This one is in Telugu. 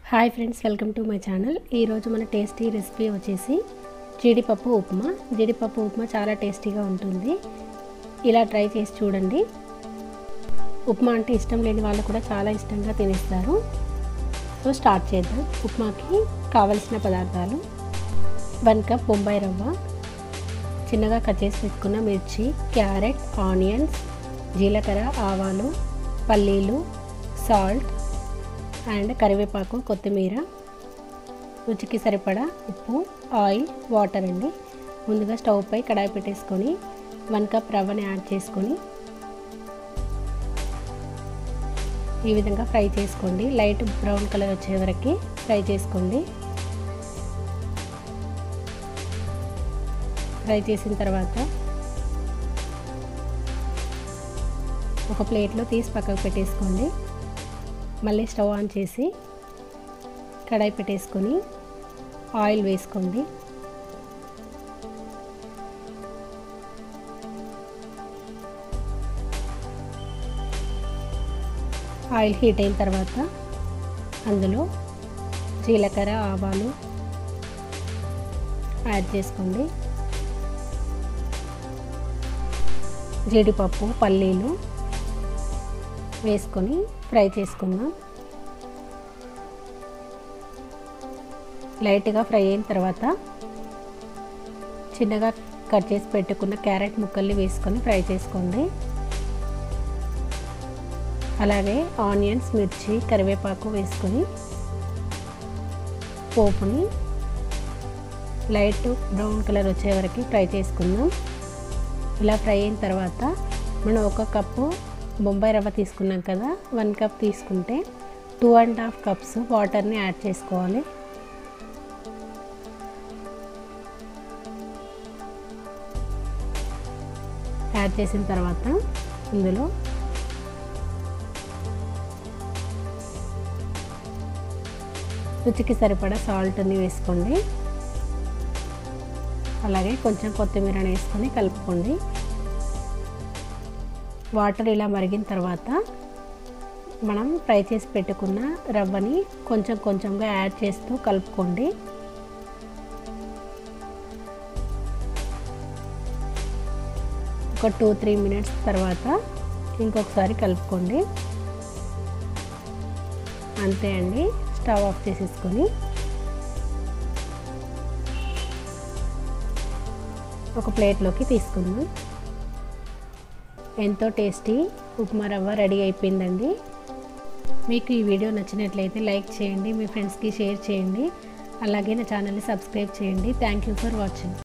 hi friends welcome to my channel ఈరోజు మన టేస్టీ రెసిపీ వచ్చేసి జీడిపప్పు ఉప్మా జీడిపప్పు ఉప్మా చాలా టేస్టీగా ఉంటుంది ఇలా ట్రై చేసి చూడండి ఉప్మా అంటే ఇష్టం లేని వాళ్ళు కూడా చాలా ఇష్టంగా తినేస్తారు సో స్టార్ట్ చేద్దాం ఉప్మాకి కావలసిన పదార్థాలు వన్ కప్ బొంబాయి రవ్వ చిన్నగా కట్ చేసి పెట్టుకున్న మిర్చి క్యారెట్ ఆనియన్స్ జీలకర్ర ఆవాలు పల్లీలు సాల్ట్ అండ్ కరివేపాకు కొత్తిమీర రుచికి సరిపడా ఉప్పు ఆయిల్ వాటర్ అండి ముందుగా స్టవ్ పై కడాయి పెట్టేసుకొని వన్ కప్ రవ్వని యాడ్ చేసుకొని ఈ విధంగా ఫ్రై చేసుకోండి లైట్ బ్రౌన్ కలర్ వచ్చే వరకు ఫ్రై చేసుకోండి ఫ్రై చేసిన తర్వాత ఒక ప్లేట్లో తీసి పక్కకు పెట్టేసుకోండి మళ్ళీ స్టవ్ ఆన్ చేసి కడాయి పెట్టేసుకొని ఆయిల్ వేసుకోండి ఆయిల్ హీట్ అయిన తర్వాత అందులో జీలకర్ర ఆవాలు యాడ్ చేసుకోండి జీడిపప్పు పల్లీలు వేసుకొని ఫ్రై చేసుకుందాం లైట్గా ఫ్రై అయిన తర్వాత చిన్నగా కట్ చేసి పెట్టుకున్న క్యారెట్ ముక్కల్ని వేసుకొని ఫ్రై చేసుకోండి అలాగే ఆనియన్స్ మిర్చి కరివేపాకు వేసుకొని పోపుని లైట్ బ్రౌన్ కలర్ వచ్చే వరకు ఫ్రై చేసుకుందాం ఇలా ఫ్రై అయిన తర్వాత మనం ఒక కప్పు బొంబాయి రవ్వ తీసుకున్నాం కదా వన్ కప్ తీసుకుంటే టూ అండ్ హాఫ్ కప్స్ వాటర్ని యాడ్ చేసుకోవాలి యాడ్ చేసిన తర్వాత ఇందులో రుచికి సరిపడా సాల్ట్ని వేసుకోండి అలాగే కొంచెం కొత్తిమీరని వేసుకొని కలుపుకోండి వాటర్ ఇలా మరిగిన తర్వాత మనం ఫ్రై చేసి పెట్టుకున్న రవ్వని కొంచెం కొంచెంగా యాడ్ చేస్తూ కలుపుకోండి ఒక టూ త్రీ మినిట్స్ తర్వాత ఇంకొకసారి కలుపుకోండి అంతే అండి స్టవ్ ఆఫ్ చేసేసుకొని ఒక ప్లేట్లోకి తీసుకుందాం ఎంతో టేస్టీ ఉప్మా రవ్వ రెడీ అయిపోయిందండి మీకు ఈ వీడియో నచ్చినట్లయితే లైక్ చేయండి మీ ఫ్రెండ్స్కి షేర్ చేయండి అలాగే నా ఛానల్ని సబ్స్క్రైబ్ చేయండి థ్యాంక్ యూ ఫర్ వాచింగ్